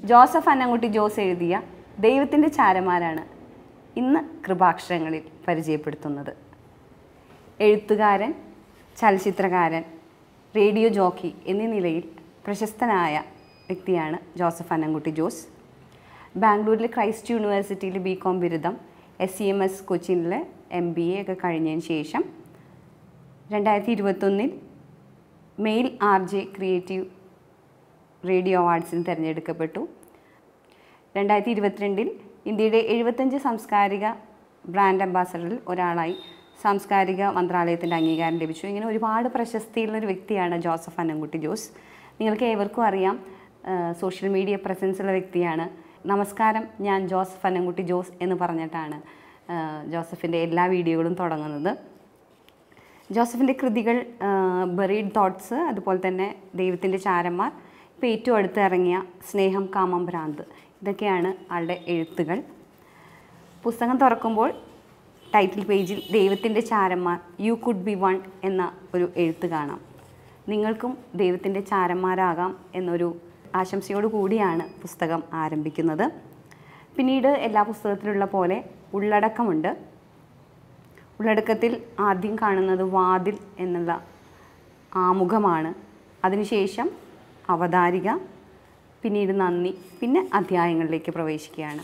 Joseph അന്നംകുട്ടി Jose എഴുതിയ ദൈവത്തിൻ്റെ ചാരന്മാരാണ് ഇന്ന് കൃപാക്ഷരങ്ങളിൽ പരിചയപ്പെടുത്തുന്നത് എഴുത്തുകാരൻ ചലച്ചിത്രകാരൻ റേഡിയോ ജോക്കി എന്നീ നിലയിൽ പ്രശസ്തനായ വ്യക്തിയാണ് ജോസഫ് അന്നംകുട്ടി ജോസ് ബാംഗ്ലൂരിലെ ക്രൈസ്റ്റ് യൂണിവേഴ്സിറ്റിയിൽ ബി കോം ബിരുദം എസ് സി എം എസ് കൊച്ചിനിലെ എം ബി എ ഒക്കെ കഴിഞ്ഞതിന് ശേഷം രണ്ടായിരത്തി ഇരുപത്തൊന്നിൽ male R J creative radio അവാർഡ്സിന് തിരഞ്ഞെടുക്കപ്പെട്ടു രണ്ടായിരത്തി ഇരുപത്തിരണ്ടിൽ ഇന്ത്യയുടെ എഴുപത്തഞ്ച് സാംസ്കാരിക ബ്രാൻഡ് അംബാസഡറിൽ ഒരാളായി സാംസ്കാരിക മന്ത്രാലയത്തിൻ്റെ അംഗീകാരം ലഭിച്ചു ഇങ്ങനെ ഒരുപാട് പ്രശസ്തിയുള്ള ഒരു വ്യക്തിയാണ് ജോസഫ് അന്നംകുട്ടി ജോസ് നിങ്ങൾക്ക് ഏവർക്കും അറിയാം സോഷ്യൽ മീഡിയ പ്രസൻസ് ഉള്ള വ്യക്തിയാണ് നമസ്കാരം ഞാൻ ജോസഫ് അന്നംകുട്ടി ജോസ് എന്ന് പറഞ്ഞിട്ടാണ് ജോസഫിൻ്റെ എല്ലാ വീഡിയോകളും തുടങ്ങുന്നത് ജോസഫിൻ്റെ കൃതികൾ ബറീഡ് തോട്ട്സ് അതുപോലെ തന്നെ ദൈവത്തിൻ്റെ ചാരന്മാർ ഇപ്പോൾ ഏറ്റവും അടുത്ത് ഇറങ്ങിയ സ്നേഹം കാമം ഭ്രാന്ത് ഇതൊക്കെയാണ് ആളുടെ എഴുത്തുകൾ പുസ്തകം തുറക്കുമ്പോൾ ടൈറ്റിൽ പേജിൽ ദൈവത്തിൻ്റെ ചാരന്മാർ യു കുഡ് ബി വൺ എന്ന ഒരു എഴുത്ത് കാണാം നിങ്ങൾക്കും ദൈവത്തിൻ്റെ ചാരന്മാരാകാം എന്നൊരു ആശംസയോടു കൂടിയാണ് പുസ്തകം ആരംഭിക്കുന്നത് പിന്നീട് എല്ലാ പുസ്തകത്തിലുള്ള പോലെ ഉള്ളടക്കമുണ്ട് ഉള്ളടക്കത്തിൽ ആദ്യം കാണുന്നത് വാതിൽ എന്നുള്ള ആമുഖമാണ് അതിനുശേഷം അവതാരിക പിന്നീട് നന്ദി പിന്നെ അധ്യായങ്ങളിലേക്ക് പ്രവേശിക്കുകയാണ്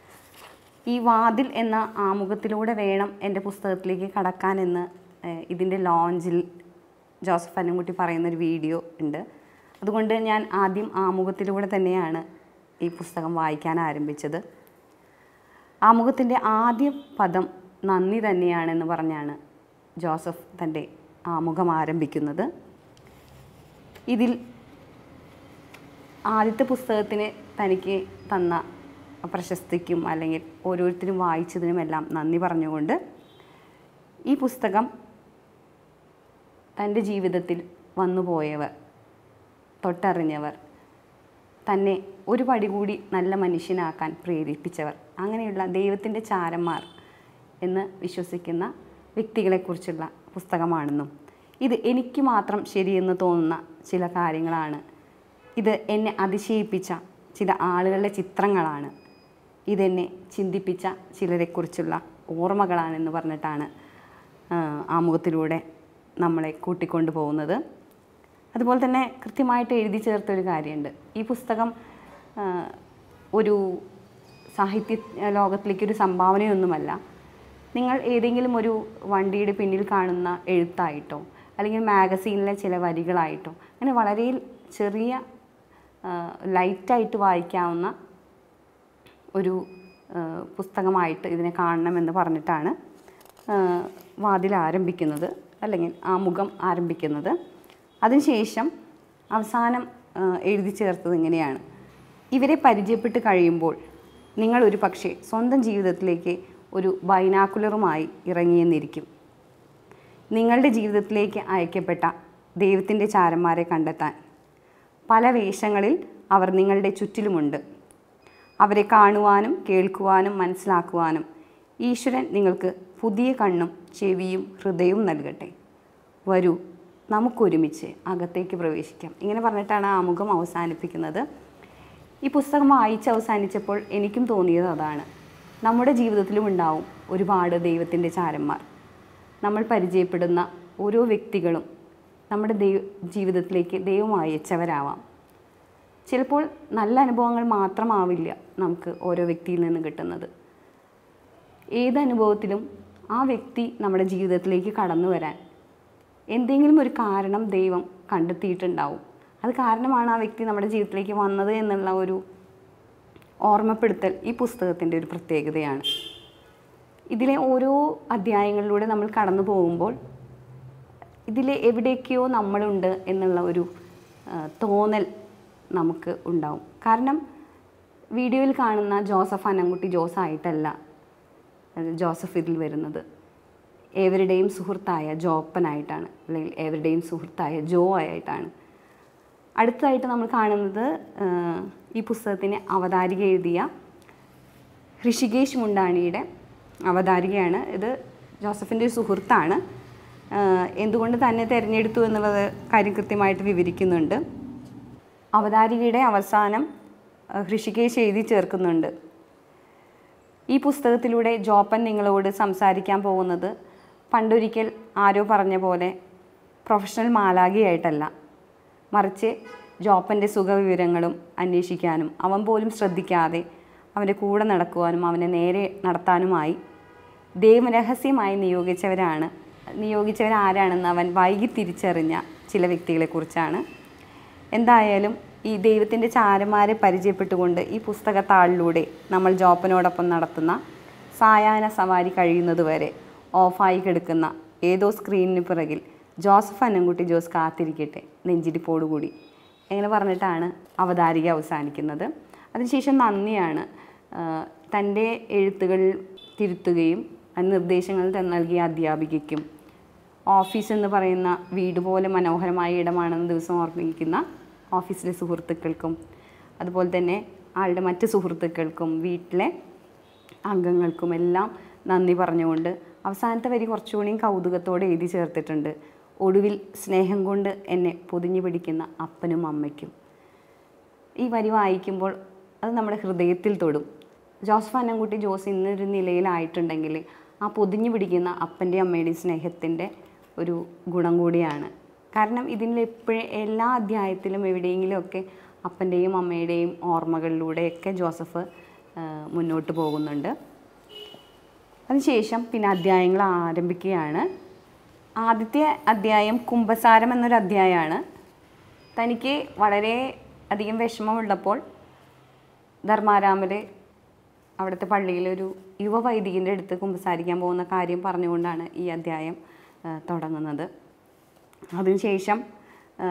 ഈ വാതിൽ എന്ന ആമുഖത്തിലൂടെ വേണം എൻ്റെ പുസ്തകത്തിലേക്ക് കടക്കാനെന്ന് ഏഹ്, ഇതിൻ്റെ ലോഞ്ചിൽ ജോസഫ് അന്നംകുട്ടി പറയുന്നൊരു വീഡിയോ ഉണ്ട് അതുകൊണ്ട് ഞാൻ ആദ്യം ആമുഖത്തിലൂടെ തന്നെയാണ് ഈ പുസ്തകം വായിക്കാൻ ആരംഭിച്ചത് ആമുഖത്തിൻ്റെ ആദ്യ പദം നന്ദി തന്നെയാണെന്ന് പറഞ്ഞാണ് ജോസഫ് തൻ്റെ ആമുഖം ആരംഭിക്കുന്നത് ഇതിൽ ആദ്യത്തെ പുസ്തകത്തിന് തനിക്ക് തന്ന പ്രശസ്തിക്കും അല്ലെങ്കിൽ ഓരോരുത്തരും വായിച്ചതിനുമെല്ലാം നന്ദി പറഞ്ഞുകൊണ്ട് ഈ പുസ്തകം തൻ്റെ ജീവിതത്തിൽ വന്നുപോയവർ തൊട്ടറിഞ്ഞവർ തന്നെ ഒരു പടി കൂടി നല്ല മനുഷ്യനാക്കാൻ പ്രേരിപ്പിച്ചവർ അങ്ങനെയുള്ള ദൈവത്തിൻ്റെ ചാരന്മാർ എന്ന് വിശ്വസിക്കുന്ന വ്യക്തികളെക്കുറിച്ചുള്ള പുസ്തകമാണെന്നും ഇത് എനിക്ക് മാത്രം ശരിയെന്ന് തോന്നുന്ന ചില കാര്യങ്ങളാണ് ഇത് എന്നെ അതിശയിപ്പിച്ച ചില ആളുകളുടെ ചിത്രങ്ങളാണ് ഇതെന്നെ ചിന്തിപ്പിച്ച ചിലരെക്കുറിച്ചുള്ള ഓർമ്മകളാണെന്ന് പറഞ്ഞിട്ടാണ് ആ, ആമുഖത്തിലൂടെ നമ്മളെ കൂട്ടിക്കൊണ്ടു പോകുന്നത് അതുപോലെ തന്നെ കൃത്യമായിട്ട് എഴുതി ചേർത്തൊരു കാര്യമുണ്ട് ഈ പുസ്തകം ആ, ഒരു സാഹിത്യ ലോകത്തിലേക്ക് ഒരു സംഭാവനയൊന്നുമല്ല നിങ്ങൾ ഏതെങ്കിലും ഒരു വണ്ടിയുടെ പിന്നിൽ കാണുന്ന എഴുത്തായിട്ടോ അല്ലെങ്കിൽ മാഗസീനിലെ ചില വരികളായിട്ടോ അങ്ങനെ വളരെ ചെറിയ ആ, ലൈറ്റായിട്ട് വായിക്കാവുന്ന ഒരു ആ, പുസ്തകമായിട്ട് ഇതിനെ കാണണമെന്ന് പറഞ്ഞിട്ടാണ് ആ, വാതിൽ ആരംഭിക്കുന്നത് അല്ലെങ്കിൽ ആമുഖം ആരംഭിക്കുന്നത് അതിനുശേഷം അവസാനം ആ, എഴുതി ചേർത്തത് ഇങ്ങനെയാണ് ഇവരെ പരിചയപ്പെട്ട് കഴിയുമ്പോൾ നിങ്ങൾ ഒരു പക്ഷേ സ്വന്തം ജീവിതത്തിലേക്ക് ഒരു ബൈനാക്കുലറുമായി ഇറങ്ങിയെന്നിരിക്കും നിങ്ങളുടെ ജീവിതത്തിലേക്ക് അയക്കപ്പെട്ട ദൈവത്തിൻ്റെ ചാരന്മാരെ കണ്ടെത്താൻ പല വേഷങ്ങളിൽ അവർ നിങ്ങളുടെ ചുറ്റിലുമുണ്ട് അവരെ കാണുവാനും കേൾക്കുവാനും മനസ്സിലാക്കുവാനും ഈശ്വരൻ നിങ്ങൾക്ക് പുതിയ കണ്ണും ചെവിയും ഹൃദയവും നൽകട്ടെ വരൂ നമുക്കൊരുമിച്ച് അകത്തേക്ക് പ്രവേശിക്കാം ഇങ്ങനെ പറഞ്ഞിട്ടാണ് ആമുഖം അവസാനിപ്പിക്കുന്നത് ഈ പുസ്തകം വായിച്ച് അവസാനിച്ചപ്പോൾ എനിക്കും തോന്നിയത് അതാണ് നമ്മുടെ ജീവിതത്തിലും ഉണ്ടാവും ഒരുപാട് ദൈവത്തിൻ്റെ ചാരന്മാർ നമ്മൾ പരിചയപ്പെടുന്ന ഓരോ വ്യക്തികളും നമ്മുടെ ദൈവ ജീവിതത്തിലേക്ക് ദൈവം അയച്ചവരാവാം ചിലപ്പോൾ നല്ല അനുഭവങ്ങൾ മാത്രമാവില്ല നമുക്ക് ഓരോ വ്യക്തിയിൽ നിന്ന് കിട്ടുന്നത് ഏത് അനുഭവത്തിലും ആ വ്യക്തി നമ്മുടെ ജീവിതത്തിലേക്ക് കടന്നു വരാൻ എന്തെങ്കിലും ഒരു കാരണം ദൈവം കണ്ടെത്തിയിട്ടുണ്ടാവും അത് കാരണമാണ് ആ വ്യക്തി നമ്മുടെ ജീവിതത്തിലേക്ക് വന്നത് എന്നുള്ള ഒരു ഓർമ്മപ്പെടുത്തൽ ഈ പുസ്തകത്തിൻ്റെ ഒരു പ്രത്യേകതയാണ് ഇതിലെ ഓരോ അധ്യായങ്ങളിലൂടെ നമ്മൾ കടന്നു പോകുമ്പോൾ ഇതിലെ എവിടെയൊക്കെയോ നമ്മളുണ്ട് എന്നുള്ള ഒരു ആ, തോന്നൽ നമുക്ക് ഉണ്ടാവും കാരണം വീഡിയോയിൽ കാണുന്ന ജോസഫ് അനങ്കുട്ടി ജോസ് ആയിട്ടല്ല അത് ജോസഫ് ഇതിൽ വരുന്നത് ഏവരുടെയും സുഹൃത്തായ ജോപ്പനായിട്ടാണ് അല്ലെങ്കിൽ ഏവരുടെയും സുഹൃത്തായ ജോ ആയിട്ടാണ് അടുത്തതായിട്ട് നമ്മൾ കാണുന്നത് ആ, ഈ പുസ്തകത്തിന് അവതാരിക എഴുതിയ ഋഷികേശ് മുണ്ടാണിയുടെ അവതാരികയാണ് ഇത് ജോസഫിൻ്റെ ഒരു സുഹൃത്താണ് ആ, എന്തുകൊണ്ട് തന്നെ തിരഞ്ഞെടുത്തു എന്നുള്ളത് കാര്യം കൃത്യമായിട്ട് വിവരിക്കുന്നുണ്ട് അവതാരികയുടെ അവസാനം ആ, ഹൃഷികേശ് എഴുതി ചേർക്കുന്നുണ്ട് ഈ പുസ്തകത്തിലൂടെ ജോപ്പൻ നിങ്ങളോട് സംസാരിക്കാൻ പോകുന്നത് പണ്ടൊരിക്കൽ ആരോ പറഞ്ഞ പോലെ പ്രൊഫഷണൽ മാലാഖിയായിട്ടല്ല മറിച്ച് ജോപ്പൻ്റെ സുഖവിവരങ്ങളും അന്വേഷിക്കാനും അവൻ പോലും ശ്രദ്ധിക്കാതെ അവൻ്റെ കൂടെ നടക്കുവാനും അവനെ നേരെ നടത്താനുമായി ദൈവരഹസ്യമായി നിയോഗിച്ചവരാണ് നിയോഗിച്ചവരാരാണെന്ന് അവൻ വൈകി തിരിച്ചറിഞ്ഞ ചില വ്യക്തികളെക്കുറിച്ചാണ് എന്തായാലും ഈ ദൈവത്തിൻ്റെ ചാരന്മാരെ പരിചയപ്പെട്ടുകൊണ്ട് ഈ പുസ്തകത്താളിലൂടെ നമ്മൾ ജോപ്പനോടൊപ്പം നടത്തുന്ന സായാഹ്ന സവാരി കഴിയുന്നതുവരെ ഓഫായി കിടക്കുന്ന ഏതോ സ്ക്രീനിന് പിറകിൽ ജോസഫ് അന്നൻകുട്ടി ജോസ് കാത്തിരിക്കട്ടെ നെഞ്ചിരിപ്പോടുകൂടി എങ്ങനെ പറഞ്ഞിട്ടാണ് അവതാരിക അവസാനിക്കുന്നത് അതിനുശേഷം നന്ദിയാണ് ആഹ് തൻ്റെ എഴുത്തുകൾ തിരുത്തുകയും അതിന് നിർദ്ദേശങ്ങൾ ത- നൽകിയ അധ്യാപികയ്ക്കും ഓഫീസ് എന്ന് പറയുന്ന വീട് പോലെ മനോഹരമായ ഇടമാണെന്ന് ദിവസം ഓർമ്മിക്കുന്ന ഓഫീസിലെ സുഹൃത്തുക്കൾക്കും അതുപോലെ തന്നെ ആളുടെ മറ്റ് സുഹൃത്തുക്കൾക്കും വീട്ടിലെ അംഗങ്ങൾക്കും എല്ലാം നന്ദി പറഞ്ഞുകൊണ്ട് അവസാനത്തെ വരി കുറച്ചുകൂടിയും കൗതുകത്തോടെ എഴുതി ചേർത്തിട്ടുണ്ട് ഒടുവിൽ സ്നേഹം കൊണ്ട് എന്നെ പൊതിഞ്ഞു പിടിക്കുന്ന അപ്പനും അമ്മയ്ക്കും ഈ വരി വായിക്കുമ്പോൾ അത് നമ്മുടെ ഹൃദയത്തിൽ തൊടും ജോസഫ് അന്നൻകുട്ടി ജോസ് ഇന്നൊരു നിലയിലായിട്ടുണ്ടെങ്കിൽ ആ പൊതിഞ്ഞു പിടിക്കുന്ന അപ്പൻ്റെയും അമ്മയുടെയും സ്നേഹത്തിൻ്റെ ഒരു ഗുണം കൂടിയാണ് കാരണം ഇതിൽ എപ്പോഴും എല്ലാ അധ്യായത്തിലും എവിടെയെങ്കിലുമൊക്കെ അപ്പൻ്റെയും അമ്മയുടെയും ഓർമ്മകളിലൂടെയൊക്കെ ജോസഫ് ആ, മുന്നോട്ട് പോകുന്നുണ്ട് അതിനുശേഷം പിന്നെ അധ്യായങ്ങൾ ആരംഭിക്കുകയാണ് ആദ്യത്തെ അധ്യായം കുംഭസാരം എന്നൊരു അധ്യായമാണ് തനിക്ക് വളരെ അധികം വിഷമമുള്ളപ്പോൾ ധർമാരാമിൽ അവിടുത്തെ പള്ളിയിലൊരു യുവ വൈദികൻ്റെ അടുത്ത് കുമ്പസാരിക്കാൻ പോകുന്ന കാര്യം പറഞ്ഞുകൊണ്ടാണ് ഈ അധ്യായം ആ, തുടങ്ങുന്നത് അതിനുശേഷം ആ,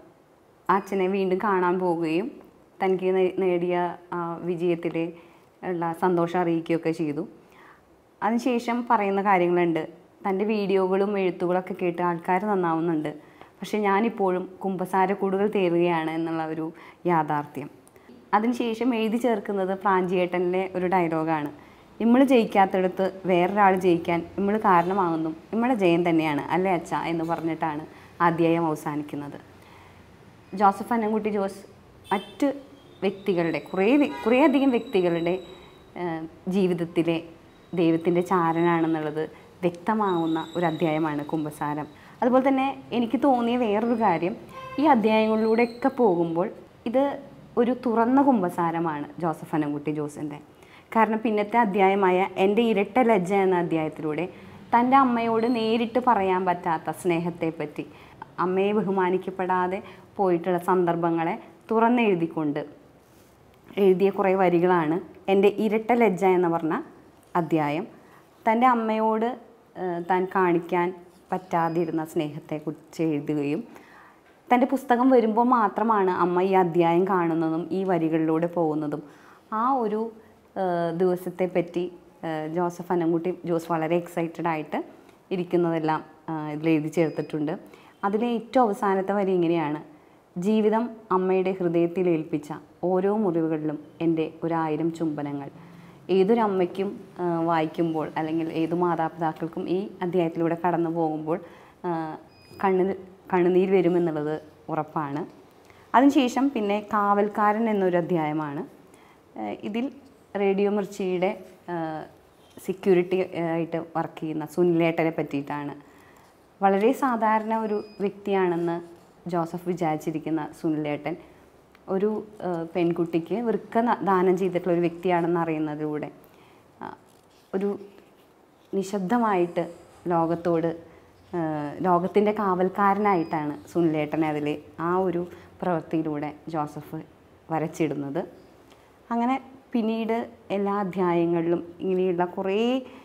അച്ഛനെ വീണ്ടും കാണാൻ പോവുകയും തനിക്ക് നേ- നേടിയ ആ, വിജയത്തിൽ ഉള്ള സന്തോഷം അറിയിക്കുകയൊക്കെ ചെയ്തു അതിനുശേഷം പറയുന്ന കാര്യങ്ങളുണ്ട് തൻ്റെ വീഡിയോകളും എഴുത്തുകളൊക്കെ കേട്ട് ആൾക്കാർ നന്നാവുന്നുണ്ട് പക്ഷെ ഞാനിപ്പോഴും കുമ്പസാരക്കൂടുകൾ തേറുകയാണ് എന്നുള്ള ഒരു യാഥാർത്ഥ്യം അതിനുശേഷം എഴുതി ചേർക്കുന്നത് പ്രാഞ്ചിയേട്ടനിലെ ഒരു ഡയലോഗാണ് നമ്മൾ ജയിക്കാത്തടത്ത് വേറൊരാൾ ജയിക്കാൻ നമ്മൾ കാരണമാകുന്നു നമ്മളെ ജയം തന്നെയാണ് അല്ലേ അച്ഛ എന്ന് പറഞ്ഞിട്ടാണ് അധ്യായം അവസാനിക്കുന്നത് ജോസഫ് അന്നൻകുട്ടി ജോസ് മറ്റ് വ്യക്തികളുടെ കുറേ വ്യ- കുറേയധികം വ്യക്തികളുടെ ഏഹ്, ജീവിതത്തിലെ ദൈവത്തിൻ്റെ ചാരനാണെന്നുള്ളത് വ്യക്തമാവുന്ന ഒരു അധ്യായമാണ് കുംഭസാരം അതുപോലെ തന്നെ എനിക്ക് തോന്നിയ വേറൊരു കാര്യം ഈ അധ്യായങ്ങളിലൂടെയൊക്കെ പോകുമ്പോൾ ഇത് ഒരു തുറന്ന കുംഭസാരമാണ് ജോസഫ് അന്നൻകുട്ടി ജോസിൻ്റെ കാരണം പിന്നത്തെ അധ്യായമായ എൻ്റെ ഇരട്ട ലജ്ജ എന്ന അധ്യായത്തിലൂടെ തൻ്റെ അമ്മയോട് നേരിട്ട് പറയാൻ പറ്റാത്ത സ്നേഹത്തെപ്പറ്റി അമ്മയെ ബഹുമാനിക്കപ്പെടാതെ പോയിട്ടുള്ള സന്ദർഭങ്ങളെ തുറന്നെഴുതിക്കൊണ്ട് എഴുതിയ കുറേ വരികളാണ് എൻ്റെ ഇരട്ട ലജ്ജ എന്ന് പറഞ്ഞ അധ്യായം തൻ്റെ അമ്മയോട് ഏഹ്, താൻ കാണിക്കാൻ പറ്റാതിരുന്ന സ്നേഹത്തെക്കുറിച്ച് എഴുതുകയും തൻ്റെ പുസ്തകം വരുമ്പോൾ മാത്രമാണ് അമ്മ ഈ അധ്യായം കാണുന്നതും ഈ വരികളിലൂടെ പോകുന്നതും ആ ഒരു ഏഹ്, ദിവസത്തെ പറ്റി ഏഹ്, ജോസഫ് അന്നംകുട്ടി ജോസ് വളരെ എക്സൈറ്റഡ് ആയിട്ട് ഇരിക്കുന്നതെല്ലാം ഏഹ്, ഇതിൽ എഴുതി ചേർത്തിട്ടുണ്ട് അതിലെ ഏറ്റവും അവസാനത്തെ വരി ഇങ്ങനെയാണ് ജീവിതം അമ്മയുടെ ഹൃദയത്തിൽ ഏൽപ്പിച്ച ഓരോ മുറിവുകളിലും എൻ്റെ ഒരായിരം ചുംബനങ്ങൾ ഏതൊരു അമ്മയ്ക്കും ആ, വായിക്കുമ്പോൾ അല്ലെങ്കിൽ ഏതു മാതാപിതാക്കൾക്കും ഈ അധ്യായത്തിലൂടെ കടന്നു പോകുമ്പോൾ ആ, കണ്ണിൽ കണ്ണുനീർ വരുമെന്നുള്ളത് ഉറപ്പാണ് അതിനുശേഷം പിന്നെ കാവൽക്കാരൻ എന്നൊരു അധ്യായമാണ് ആ, ഇതിൽ റേഡിയോ മിർച്ചിയുടെ സെക്യൂരിറ്റി ആയിട്ട് വർക്ക് ചെയ്യുന്ന സുനിലേട്ടനെ പറ്റിയിട്ടാണ് വളരെ സാധാരണ ഒരു വ്യക്തിയാണെന്ന് ജോസഫ് വിചാരിച്ചിരിക്കുന്ന സുനിലേട്ടൻ ഒരു ആ, പെൺകുട്ടിക്ക് വൃക്ക ന- ദാനം ചെയ്തിട്ടുള്ള ഒരു വ്യക്തിയാണെന്ന് അറിയുന്നതിലൂടെ ആ, ഒരു നിശബ്ദമായിട്ട് ലോകത്തോട് ലോകത്തിൻ്റെ കാവൽക്കാരനായിട്ടാണ് സുനിലേട്ടനെ അതിൽ ആ ഒരു പ്രവൃത്തിയിലൂടെ ജോസഫ് വരച്ചിടുന്നത് അങ്ങനെ പിന്നീട് എല്ലാ അധ്യായങ്ങളിലും ഇങ്ങനെയുള്ള കുറേ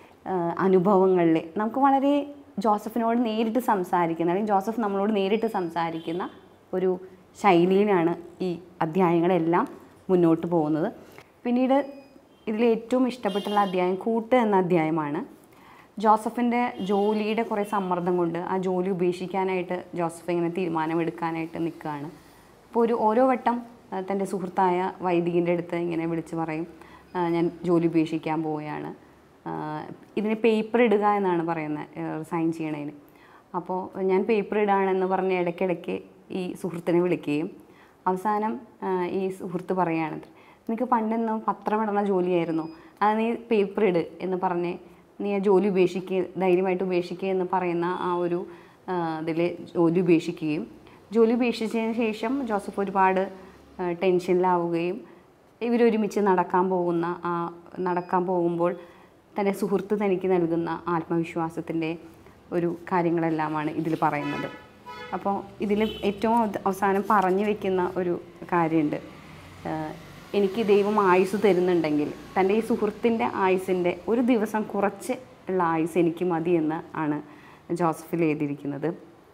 അനുഭവങ്ങളിൽ നമുക്ക് വളരെ ജോസഫിനോട് നേരിട്ട് സംസാരിക്കുന്ന അല്ലെങ്കിൽ ജോസഫ് നമ്മളോട് നേരിട്ട് സംസാരിക്കുന്ന ഒരു ശൈലിയിലാണ് ഈ അധ്യായങ്ങളെല്ലാം മുന്നോട്ട് പോകുന്നത് പിന്നീട് ഇതിൽ ഏറ്റവും ഇഷ്ടപ്പെട്ടുള്ള അധ്യായം കൂട്ട് എന്ന അധ്യായമാണ് ജോസഫിൻ്റെ ജോലിയുടെ കുറേ സമ്മർദ്ദം കൊണ്ട് ആ ജോലി ഉപേക്ഷിക്കാനായിട്ട് ജോസഫ് ഇങ്ങനെ തീരുമാനമെടുക്കാനായിട്ട് നിൽക്കുകയാണ് അപ്പോൾ ഒരു ഓരോ വട്ടം ആ, തൻ്റെ സുഹൃത്തായ വൈദികൻ്റെ അടുത്ത് ഇങ്ങനെ വിളിച്ച് പറയും ആ, ഞാൻ ജോലി ഉപേക്ഷിക്കാൻ പോവുകയാണ് ആ, ഇതിന് പേപ്പർ ഇടുക എന്നാണ് പറയുന്നത് റിസൈൻ ചെയ്യണതിന് അപ്പോൾ ഞാൻ പേപ്പർ ഇടാണെന്ന് പറഞ്ഞ് ഇടയ്ക്കിടയ്ക്ക് ഈ സുഹൃത്തിനെ വിളിക്കുകയും അവസാനം ആ, ഈ സുഹൃത്ത് പറയുകയാണ് നിനക്ക് പണ്ടെന്നോ പത്രമിടുന്ന ജോലിയായിരുന്നു അത് നീ പേപ്പർ ഇട് എന്ന് പറഞ്ഞ് നീ ആ ജോലി ഉപേക്ഷിക്കുക ധൈര്യമായിട്ട് ഉപേക്ഷിക്കുക എന്ന് പറയുന്ന ആ ഒരു ഇതിൽ ജോലി ഉപേക്ഷിക്കുകയും ജോലി ഉപേക്ഷിച്ചതിന് ശേഷം ജോസഫ് ഒരുപാട് ആ, ടെൻഷനിലാവുകയും ഇവരൊരുമിച്ച് നടക്കാൻ പോകുന്ന ആ നടക്കാൻ പോകുമ്പോൾ തൻ്റെ സുഹൃത്ത് തനിക്ക് നൽകുന്ന ആത്മവിശ്വാസത്തിൻ്റെ ഒരു കാര്യങ്ങളെല്ലാമാണ് ഇതിൽ പറയുന്നത് അപ്പോൾ ഇതിൽ ഏറ്റവും അവ- അവസാനം പറഞ്ഞു വെക്കുന്ന ഒരു കാര്യമുണ്ട് ആഹ് എനിക്ക് ദൈവം ആയുസ് തരുന്നുണ്ടെങ്കിൽ തൻ്റെ ഈ സുഹൃത്തിൻ്റെ ആയുസിൻ്റെ ഒരു ദിവസം കുറച്ച് ഉള്ള ആയുസ് എനിക്ക് മതി എന്ന് ആണ് ജോസഫിൽ എഴുതിയിരിക്കുന്നത്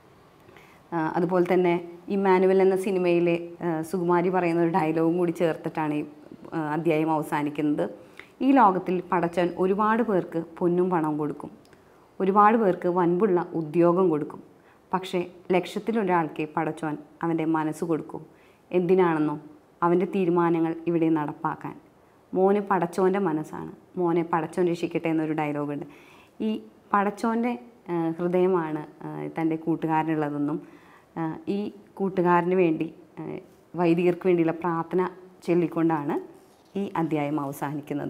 ആ, അതുപോലെ തന്നെ ഇമ്മാനുവൽ എന്ന സിനിമയിലെ ആ, സുകുമാരി പറയുന്ന ഒരു ഡയലോഗും കൂടി ചേർത്തിട്ടാണ് ഈ ആ, അധ്യായം അവസാനിക്കുന്നത് ഈ ലോകത്തിൽ പടച്ചവൻ ഒരുപാട് പേർക്ക് പൊന്നും പണവും കൊടുക്കും ഒരുപാട് പേർക്ക് വൻപുള്ള ഉദ്യോഗം കൊടുക്കും പക്ഷേ ലക്ഷത്തിലൊരാൾക്ക് പടച്ചവൻ അവൻ്റെ മനസ്സ് കൊടുക്കും എന്തിനാണെന്നോ അവൻ്റെ തീരുമാനങ്ങൾ ഇവിടെ നടപ്പാക്കാൻ മോന് പടച്ചോൻ്റെ മനസ്സാണ് മോനെ പടച്ചോൻ രക്ഷിക്കട്ടെ എന്നൊരു ഡയലോഗുണ്ട് ഈ പടച്ചോൻ്റെ ആ, ഹൃദയമാണ് ആ, തൻ്റെ കൂട്ടുകാരനുള്ളതെന്നും ആ, ഈ കൂട്ടുകാരന് വേണ്ടി ആ, വൈദികർക്ക് വേണ്ടിയുള്ള പ്രാർത്ഥന ചൊല്ലിക്കൊണ്ടാണ് ഈ അധ്യായം അവസാനിക്കുന്നത്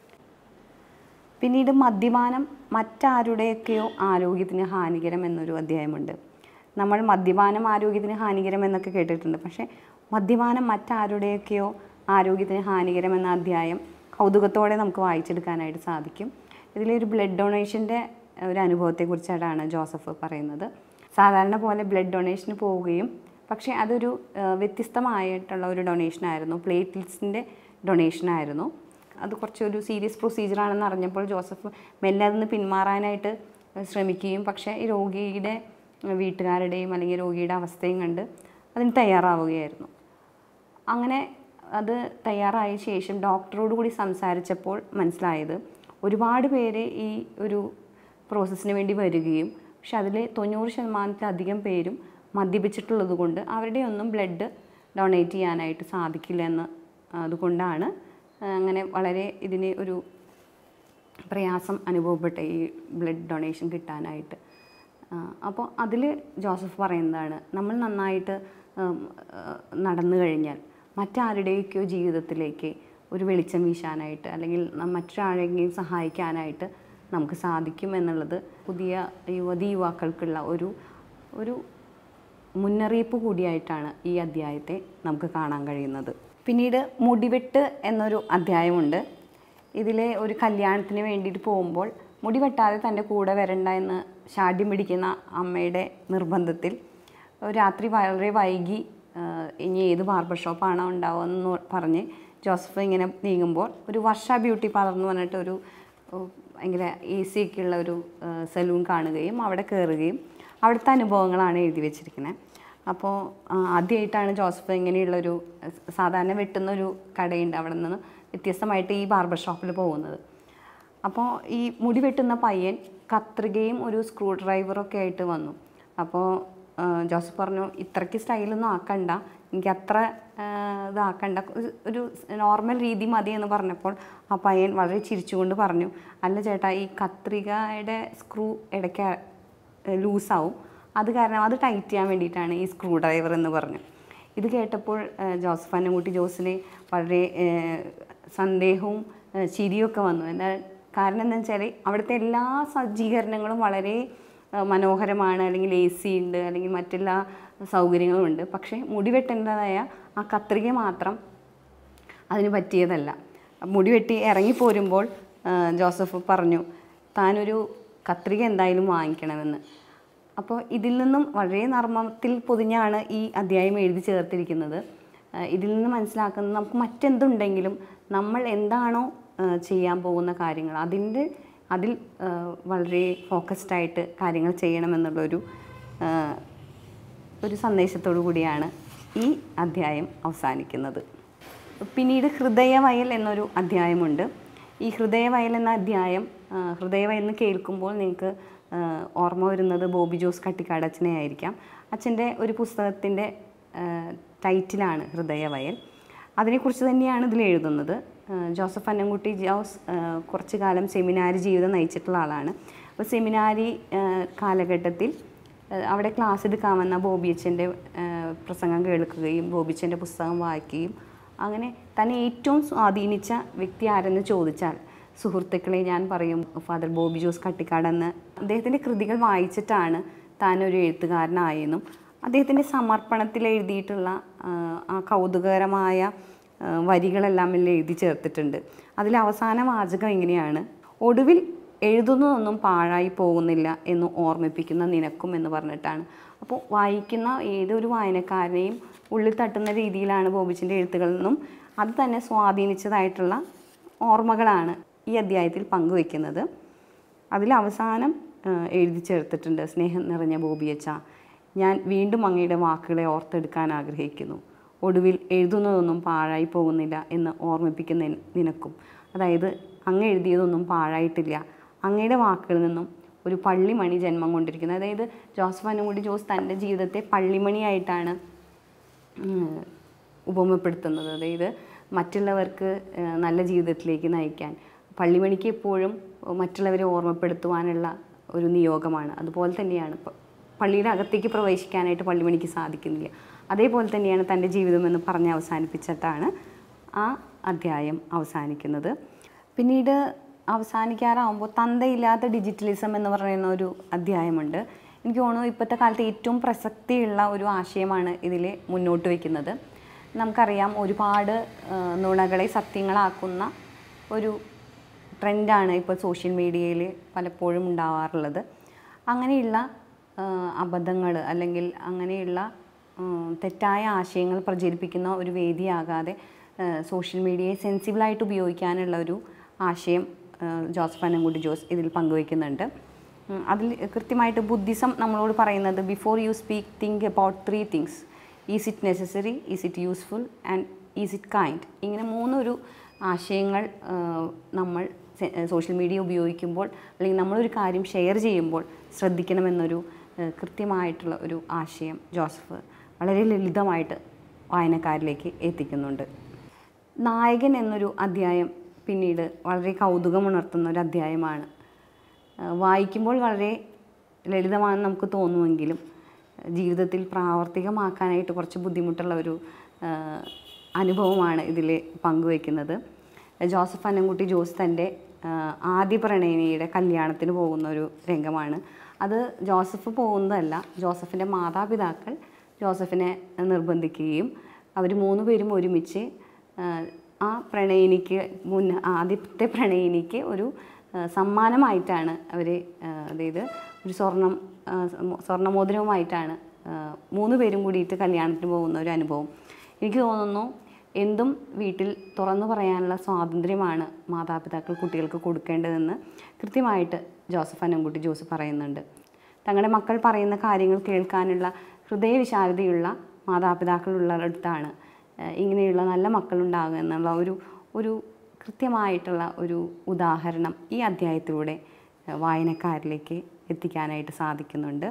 പിന്നീട് മദ്യപാനം മറ്റാരുടെയൊക്കെയോ ആരോഗ്യത്തിന് ഹാനികരം എന്നൊരു അധ്യായമുണ്ട് നമ്മൾ മദ്യപാനം ആരോഗ്യത്തിന് ഹാനികരം എന്നൊക്കെ കേട്ടിട്ടുണ്ട് പക്ഷേ മദ്യപാനം മറ്റാരുടെയൊക്കെയോ ആരോഗ്യത്തിന് ഹാനികരം എന്ന അധ്യായം കൗതുകത്തോടെ നമുക്ക് വായിച്ചെടുക്കാനായിട്ട് സാധിക്കും ഇതിലൊരു ബ്ലഡ് ഡൊണേഷൻ്റെ ഒരു അനുഭവത്തെക്കുറിച്ചാണ് ജോസഫ് പറയുന്നത് സാധാരണ പോലെ ബ്ലഡ് ഡൊണേഷന് പോവുകയും പക്ഷേ അതൊരു ആ, വ്യത്യസ്തമായിട്ടുള്ള ഒരു ഡൊണേഷനായിരുന്നു പ്ലേറ്റ്ലെറ്റ്സിൻ്റെ ഡൊണേഷനായിരുന്നു അത് കുറച്ചൊരു സീരിയസ് പ്രൊസീജിയറാണെന്ന് അറിഞ്ഞപ്പോൾ ജോസഫ് മെല്ലെ അതിൽ നിന്ന് പിന്മാറാനായിട്ട് ശ്രമിക്കുകയും പക്ഷേ ഈ രോഗിയുടെ വീട്ടുകാരുടെയും അല്ലെങ്കിൽ രോഗിയുടെ അവസ്ഥയും കണ്ട് അതിന് തയ്യാറാവുകയായിരുന്നു അങ്ങനെ അത് തയ്യാറായ ശേഷം ഡോക്ടറോട് കൂടി സംസാരിച്ചപ്പോൾ മനസ്സിലായത് ഒരുപാട് പേര് ഈ ഒരു പ്രോസസ്സിന് വേണ്ടി വരികയും പക്ഷെ അതിൽ തൊണ്ണൂറ് ശതമാനത്തിലധികം പേരും മദ്യപിച്ചിട്ടുള്ളത് കൊണ്ട് അവരുടെ ഒന്നും ബ്ലഡ് ഡൊണേറ്റ് ചെയ്യാനായിട്ട് സാധിക്കില്ല എന്ന് അതുകൊണ്ടാണ് അങ്ങനെ വളരെ ഇതിന് ഒരു പ്രയാസം അനുഭവപ്പെട്ട ഈ ബ്ലഡ് ഡൊണേഷൻ കിട്ടാനായിട്ട് അപ്പോൾ അതിൽ ജോസഫ് പറയുന്നതാണ് നമ്മൾ നന്നായിട്ട് ഉം, ആ, നടന്നു കഴിഞ്ഞാൽ മറ്റാരുടെയൊക്കെയോ ജീവിതത്തിലേക്ക് ഒരു വെളിച്ചം വീശാനായിട്ട് അല്ലെങ്കിൽ ന- മറ്റൊരാളെങ്കിലും സഹായിക്കാനായിട്ട് നമുക്ക് സാധിക്കും എന്നുള്ളത് പുതിയ യുവതി യുവാക്കൾക്കുള്ള ഒരു ഒരു മുന്നറിയിപ്പ് കൂടിയായിട്ടാണ് ഈ അധ്യായത്തെ നമുക്ക് കാണാൻ കഴിയുന്നത് പിന്നീട് മുടിവെട്ട് എന്നൊരു അധ്യായമുണ്ട് ഇതിലെ ഒരു കല്യാണത്തിന് വേണ്ടിയിട്ട് പോകുമ്പോൾ മുടി വെട്ടാതെ തൻ്റെ കൂടെ വരണ്ട എന്ന് ശാഠ്യം പിടിക്കുന്ന അമ്മയുടെ നിർബന്ധത്തിൽ രാത്രി വളരെ വൈകി ആ, ഇനി ഏത് ബാർബർ ഷോപ്പാണോ ഉണ്ടാവുമെന്ന് പറഞ്ഞ് ജോസഫ് ഇങ്ങനെ നീങ്ങുമ്പോൾ ഒരു വർഷ ബ്യൂട്ടി പാർലർ എന്ന് പറഞ്ഞിട്ട് ഒരു ഉം, ഭയങ്കര എ സി ഒക്കെ ഉള്ള ഒരു സലൂൺ കാണുകയും അവിടെ കയറുകയും അവിടുത്തെ അനുഭവങ്ങളാണ് എഴുതി വെച്ചിരിക്കുന്നത് അപ്പോൾ ആദ്യമായിട്ടാണ് ജോസഫ് ഇങ്ങനെയുള്ളൊരു അഹ് സാധാരണ വെട്ടുന്ന ഒരു കടയുണ്ട് അവിടെ നിന്ന് വ്യത്യസ്തമായിട്ട് ഈ ബാർബർ ഷോപ്പിൽ പോകുന്നത് അപ്പോൾ ഈ മുടി വെട്ടുന്ന പയ്യൻ കത്രികയും ഒരു സ്ക്രൂ ഡ്രൈവറൊക്കെ ആയിട്ട് വന്നു അപ്പോൾ ആ, ജോസഫ് പറഞ്ഞു ഇത്രയ്ക്ക് സ്റ്റൈലൊന്നും ആക്കണ്ട എനിക്ക് അത്ര ആ, ഇതാക്കണ്ട ഒരു- ഒരു നോർമൽ രീതി മതി എന്ന് പറഞ്ഞപ്പോൾ ആ പയ്യൻ വളരെ ചിരിച്ചുകൊണ്ട് പറഞ്ഞു അല്ല ചേട്ടാ ഈ കത്രികയുടെ സ്ക്രൂ ഇടയ്ക്ക് ലൂസാവും അത് കാരണം അത് ടൈറ്റ് ചെയ്യാൻ വേണ്ടിയിട്ടാണ് ഈ സ്ക്രൂ ഡ്രൈവർ എന്ന് പറഞ്ഞു ഇത് കേട്ടപ്പോൾ ആ, ജോസഫ് അന്നൻകുട്ടി ജോസിന് വളരെ ആ, സന്ദേഹവും ആ, ചിരിയൊക്കെ വന്നു എന്താ കാരണം എന്താ വെച്ചാൽ അവിടുത്തെ എല്ലാ സജ്ജീകരണങ്ങളും വളരെ ആ, മനോഹരമാണ് അല്ലെങ്കിൽ എ സി ഉണ്ട് അല്ലെങ്കിൽ മറ്റെല്ലാ സൗകര്യങ്ങളും ഉണ്ട് പക്ഷേ മുടി വെട്ടേണ്ടതായ ആ കത്രിക മാത്രം അതിന് പറ്റിയതല്ല മുടി വെട്ടി ഇറങ്ങിപ്പോരുമ്പോൾ ആ, ജോസഫ് പറഞ്ഞു താനൊരു കത്രിക എന്തായാലും വാങ്ങിക്കണമെന്ന് അപ്പോൾ ഇതിൽ നിന്നും വളരെ നർമ്മത്തിൽ പൊതിഞ്ഞാണ് ഈ അധ്യായം എഴുതി ചേർത്തിരിക്കുന്നത് ആ, ഇതിൽ നിന്ന് മനസ്സിലാക്കുന്നത് നമുക്ക് മറ്റെന്തുണ്ടെങ്കിലും നമ്മൾ എന്താണോ ആ, ചെയ്യാൻ പോകുന്ന കാര്യങ്ങൾ അതിൻ്റെ അതിൽ ആ, വളരെ ഫോക്കസ്ഡ് ആയിട്ട് കാര്യങ്ങൾ ചെയ്യണമെന്നുള്ളൊരു ആ, ഒരു സന്ദേശത്തോടു കൂടിയാണ് ഈ അധ്യായം അവസാനിക്കുന്നത് പിന്നീട് ഹൃദയവയൽ എന്നൊരു അധ്യായമുണ്ട് ഈ ഹൃദയവയൽ എന്ന അധ്യായം ആ, ഹൃദയവയൽ എന്ന് കേൾക്കുമ്പോൾ നിങ്ങൾക്ക് ആ, ഓർമ്മ വരുന്നത് ബോബി ജോസ് കട്ടിക്കാട് അച്ഛനെ ആയിരിക്കാം അച്ഛൻ്റെ ഒരു പുസ്തകത്തിൻ്റെ ടൈറ്റിലാണ് ഹൃദയവയൽ അതിനെക്കുറിച്ച് തന്നെയാണ് ഇതിൽ എഴുതുന്നത് ആ, ജോസഫ് അന്നംകുട്ടി ജോസ് ആ, കുറച്ച് കാലം സെമിനാരി ജീവിതം നയിച്ചിട്ടുള്ള ആളാണ് അപ്പോൾ സെമിനാരി ആ, കാലഘട്ടത്തിൽ ഏഹ് അവിടെ ക്ലാസ് എടുക്കാമെന്ന ബോബിയച്ചൻ്റെ പ്രസംഗം കേൾക്കുകയും ബോബിച്ചൻ്റെ പുസ്തകം വായിക്കുകയും അങ്ങനെ തന്നെ ഏറ്റവും സ്വാധീനിച്ച വ്യക്തി ആരെന്ന് ചോദിച്ചാൽ സുഹൃത്തുക്കളെ ഞാൻ പറയും ഫാദർ ബോബി ജോസ് കട്ടിക്കാടെന്ന് അദ്ദേഹത്തിൻ്റെ കൃതികൾ വായിച്ചിട്ടാണ് താൻ ഒരു എഴുത്തുകാരനായെന്നും അദ്ദേഹത്തിൻ്റെ സമർപ്പണത്തിൽ എഴുതിയിട്ടുള്ള ആ, ആ കൗതുകകരമായ ആ, വരികളെല്ലാം ഇതിൽ എഴുതി ചേർത്തിട്ടുണ്ട് അതിൽ അവസാന വാചകം ഇങ്ങനെയാണ് ഒടുവിൽ എഴുതുന്നതൊന്നും പാഴായി പോകുന്നില്ല എന്ന് ഓർമ്മിപ്പിക്കുന്ന നിനക്കും എന്ന് പറഞ്ഞിട്ടാണ് അപ്പോൾ വായിക്കുന്ന ഏതൊരു വായനക്കാരനെയും ഉള്ളിൽ തട്ടുന്ന രീതിയിലാണ് ബോബിച്ചിൻ്റെ എഴുത്തുകളിൽ നിന്നും അത് തന്നെ സ്വാധീനിച്ചതായിട്ടുള്ള ഓർമ്മകളാണ് ഈ അധ്യായത്തിൽ പങ്കുവെക്കുന്നത് അതിൽ അവസാനം ആ, എഴുതി ചേർത്തിട്ടുണ്ട് സ്നേഹം നിറഞ്ഞ ബോബിയച്ച ഞാൻ വീണ്ടും അങ്ങയുടെ വാക്കുകളെ ഓർത്തെടുക്കാൻ ആഗ്രഹിക്കുന്നു ഒടുവിൽ എഴുതുന്നതൊന്നും പാഴായി പോകുന്നില്ല എന്ന് ഓർമ്മിപ്പിക്കുന്ന നിന- നിനക്കും അതായത് അങ്ങ് എഴുതിയതൊന്നും പാഴായിട്ടില്ല അങ്ങയുടെ വാക്കുകളിൽ നിന്നും ഒരു പള്ളിമണി ജന്മം കൊണ്ടിരിക്കുന്നത് അതായത് ജോസഫ് അന്നുകൂടി ജോസ് തൻ്റെ ജീവിതത്തെ പള്ളിമണിയായിട്ടാണ് ഉം, ഉപമപ്പെടുത്തുന്നത് അതായത് മറ്റുള്ളവർക്ക് ഏഹ്, നല്ല ജീവിതത്തിലേക്ക് നയിക്കാൻ പള്ളിമണിക്ക് എപ്പോഴും മറ്റുള്ളവരെ ഓർമ്മപ്പെടുത്തുവാനുള്ള ഒരു നിയോഗമാണ് അതുപോലെ തന്നെയാണ് ഇപ്പം പള്ളിയുടെ അകത്തേക്ക് പ്രവേശിക്കാനായിട്ട് പള്ളിമണിക്ക് സാധിക്കുന്നില്ല അതേപോലെ തന്നെയാണ് തൻ്റെ ജീവിതം എന്ന് പറഞ്ഞ് അവസാനിപ്പിച്ചിട്ടാണ് ആ അധ്യായം അവസാനിക്കുന്നത് പിന്നീട് അവസാനിക്കാറാവുമ്പോൾ തന്തയില്ലാത്ത ഡിജിറ്റലിസം എന്ന് പറയുന്ന ഒരു അധ്യായമുണ്ട് എനിക്ക് തോന്നുന്നു ഇപ്പോഴത്തെ കാലത്ത് ഏറ്റവും പ്രസക്തിയുള്ള ഒരു ആശയമാണ് ഇതിൽ മുന്നോട്ട് വയ്ക്കുന്നത് നമുക്കറിയാം ഒരുപാട് ആ, നുണകളെ സത്യങ്ങളാക്കുന്ന ഒരു ട്രെൻഡാണ് ഇപ്പോൾ സോഷ്യൽ മീഡിയയിൽ പലപ്പോഴും ഉണ്ടാവാറുള്ളത് അങ്ങനെയുള്ള അബദ്ധങ്ങൾ അല്ലെങ്കിൽ അങ്ങനെയുള്ള ഉം, തെറ്റായ ആശയങ്ങൾ പ്രചരിപ്പിക്കുന്ന ഒരു വേദിയാകാതെ ആ, സോഷ്യൽ മീഡിയയെ സെൻസിബിളായിട്ട് ഉപയോഗിക്കാനുള്ള ഒരു ആശയം ആ, ജോസഫ് അനങ്കുട്ടി ജോസ് ഇതിൽ പങ്കുവയ്ക്കുന്നുണ്ട് ഉം, അതിൽ കൃത്യമായിട്ട് ബുദ്ധിസം നമ്മളോട് പറയുന്നത് before you speak think about three things is it necessary is it useful and is it kind ഇങ്ങനെ മൂന്നൊരു ആശയങ്ങൾ ആ, നമ്മൾ സെ- സോഷ്യൽ മീഡിയ ഉപയോഗിക്കുമ്പോൾ അല്ലെങ്കിൽ നമ്മളൊരു കാര്യം ഷെയർ ചെയ്യുമ്പോൾ ശ്രദ്ധിക്കണമെന്നൊരു ആ, കൃത്യമായിട്ടുള്ള ഒരു ആശയം ജോസഫ് വളരെ ലളിതമായിട്ട് വായനക്കാരിലേക്ക് എത്തിക്കുന്നുണ്ട് നായകൻ എന്നൊരു അധ്യായം പിന്നീട് വളരെ കൗതുകമുണർത്തുന്ന ഒരു അധ്യായമാണ് ആ, വായിക്കുമ്പോൾ വളരെ ലളിതമാണെന്ന് നമുക്ക് തോന്നുമെങ്കിലും ആ, ജീവിതത്തിൽ പ്രാവർത്തികമാക്കാനായിട്ട് കുറച്ച് ബുദ്ധിമുട്ടുള്ള ഒരു ആ, അനുഭവമാണ് ഇതിൽ പങ്കുവയ്ക്കുന്നത് ജോസഫ് അന്നംകുട്ടി ജോസ് തൻ്റെ ആ, ആദ്യ പ്രണയിനിയുടെ കല്യാണത്തിന് പോകുന്ന ഒരു രംഗമാണ് അത് ജോസഫ് പോകുന്നതല്ല ജോസഫിൻ്റെ മാതാപിതാക്കൾ ജോസഫിനെ നിർബന്ധിക്കുകയും അവർ മൂന്ന് പേരും ഒരുമിച്ച് ആ, ആ പ്രണയിനിക്ക് മുൻ ആദ്യത്തെ പ്രണയിനിക്ക് ഒരു ആ, സമ്മാനമായിട്ടാണ് അവർ അതായത് ഒരു സ്വർണം ആ, സ്വർണ്ണമോതിരവുമായിട്ടാണ് ആ, മൂന്ന് പേരും കൂടിയിട്ട് കല്യാണത്തിന് പോകുന്ന ഒരു അനുഭവം എനിക്ക് തോന്നുന്നു എന്തും വീട്ടിൽ തുറന്നു പറയാനുള്ള സ്വാതന്ത്ര്യമാണ് മാതാപിതാക്കൾ കുട്ടികൾക്ക് കൊടുക്കേണ്ടതെന്ന് കൃത്യമായിട്ട് ജോസഫ് അനംകുട്ടി ജോസ് പറയുന്നുണ്ട് തങ്ങളുടെ മക്കൾ പറയുന്ന കാര്യങ്ങൾ കേൾക്കാനുള്ള ഹൃദയവിശാലതയുള്ള മാതാപിതാക്കളുള്ളിടത്താണ് ഏഹ് ഇങ്ങനെയുള്ള നല്ല മക്കളുണ്ടാകുക എന്നുള്ള ഒരു ഒരു കൃത്യമായിട്ടുള്ള ഒരു ഉദാഹരണം ഈ അധ്യായത്തിലൂടെ ഏഹ് വായനക്കാരിലേക്ക് എത്തിക്കാനായിട്ട് സാധിക്കുന്നുണ്ട്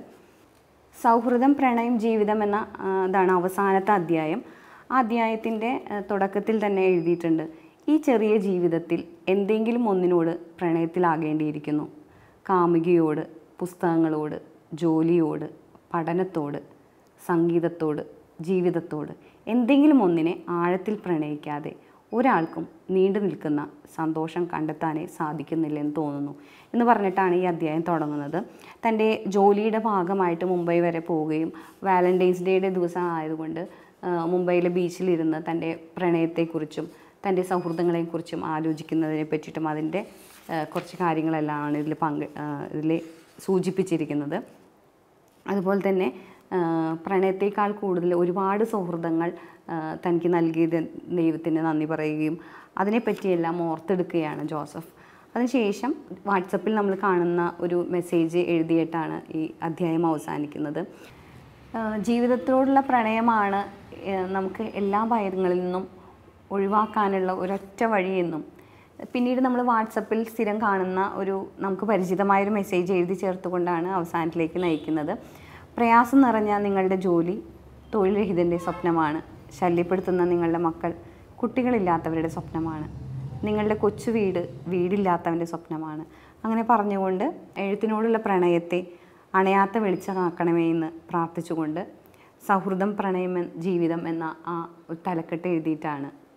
സൗഹൃദം പ്രണയം ജീവിതം എന്ന ആ, ഇതാണ് അവസാനത്തെ അധ്യായം ആ അധ്യായത്തിൻ്റെ ആ, തുടക്കത്തിൽ തന്നെ എഴുതിയിട്ടുണ്ട് ഈ ചെറിയ ജീവിതത്തിൽ എന്തെങ്കിലും ഒന്നിനോട് പ്രണയത്തിലാകേണ്ടിയിരിക്കുന്നു കാമുകിയോട് പുസ്തകങ്ങളോട് ജോലിയോട് പഠനത്തോട് സംഗീതത്തോട് ജീവിതത്തോട് എന്തെങ്കിലും ഒന്നിനെ ആഴത്തിൽ പ്രണയിക്കാതെ ഒരാൾക്കും നീണ്ടു നിൽക്കുന്ന സന്തോഷം കണ്ടെത്താനേ സാധിക്കുന്നില്ലെന്ന് തോന്നുന്നു എന്ന് പറഞ്ഞിട്ടാണ് ഈ അധ്യായം തുടങ്ങുന്നത് തൻ്റെ ജോലിയുടെ ഭാഗമായിട്ട് മുംബൈ വരെ പോവുകയും വാലൻറ്റൈൻസ് ഡേയുടെ ദിവസം ആയതുകൊണ്ട് ആ, മുംബൈയിലെ ബീച്ചിലിരുന്ന് തൻ്റെ പ്രണയത്തെക്കുറിച്ചും തൻ്റെ സൗഹൃദങ്ങളെക്കുറിച്ചും ആലോചിക്കുന്നതിനെ പറ്റിയിട്ടും അതിൻ്റെ ആ, കുറച്ച് കാര്യങ്ങളെല്ലാമാണ് ഇതിൽ പങ്ക് ഇതിൽ സൂചിപ്പിച്ചിരിക്കുന്നത് അതുപോലെ തന്നെ ആ, പ്രണയത്തേക്കാൾ കൂടുതൽ ഒരുപാട് സൗഹൃദങ്ങൾ ആ, തനിക്ക് നൽകിയത് ദൈവത്തിന് നന്ദി പറയുകയും അതിനെപ്പറ്റിയെല്ലാം ഓർത്തെടുക്കുകയാണ് ജോസഫ് അതിനുശേഷം വാട്സപ്പിൽ നമ്മൾ കാണുന്ന ഒരു മെസ്സേജ് എഴുതിയിട്ടാണ് ഈ അധ്യായം അവസാനിക്കുന്നത് ആ, ജീവിതത്തോടുള്ള പ്രണയമാണ് ആ, നമുക്ക് എല്ലാ ഭയങ്ങളിൽ നിന്നും ഒഴിവാക്കാനുള്ള ഒരൊറ്റ വഴിയെന്നും പിന്നീട് നമ്മൾ വാട്സപ്പിൽ സ്ഥിരം കാണുന്ന ഒരു നമുക്ക് പരിചിതമായൊരു മെസ്സേജ് എഴുതി ചേർത്തുകൊണ്ടാണ് അവസാനത്തിലേക്ക് നയിക്കുന്നത് പ്രയാസം നിറഞ്ഞ നിങ്ങളുടെ ജോലി തൊഴിൽ രഹിതൻ്റെ സ്വപ്നമാണ് ശല്യപ്പെടുത്തുന്ന നിങ്ങളുടെ മക്കൾ കുട്ടികളില്ലാത്തവരുടെ സ്വപ്നമാണ് നിങ്ങളുടെ കൊച്ചു വീട് വീടില്ലാത്തവൻ്റെ സ്വപ്നമാണ് അങ്ങനെ പറഞ്ഞുകൊണ്ട് എഴുത്തിനോടുള്ള പ്രണയത്തെ അണയാത്ത വെളിച്ചമാക്കണമേ എന്ന് പ്രാർത്ഥിച്ചുകൊണ്ട് സൗഹൃദം പ്രണയം എന്ന- ജീവിതം എന്ന ആ ഒരു തലക്കെട്ട് എഴുതിയിട്ടാണ് ഈ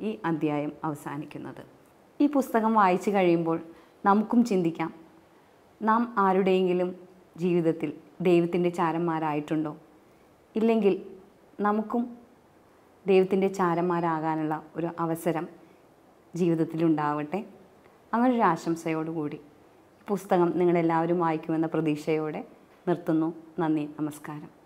ഈ അധ്യായം അവസാനിക്കുന്നത് ഈ പുസ്തകം വായിച്ചു കഴിയുമ്പോൾ നമുക്കും ചിന്തിക്കാം നാം ആരുടെയെങ്കിലും ജീവിതത്തിൽ ദൈവത്തിൻ്റെ ചാരന്മാരായിട്ടുണ്ടോ ഇല്ലെങ്കിൽ നമുക്കും ദൈവത്തിൻ്റെ ചാരന്മാരാകാനുള്ള ഒരു അവസരം ജീവിതത്തിലുണ്ടാവട്ടെ അങ്ങനൊരു ആശംസയോടുകൂടി പുസ്തകം നിങ്ങളെല്ലാവരും വായിക്കുമെന്ന പ്രതീക്ഷയോടെ നിർത്തുന്നു നന്ദി നമസ്കാരം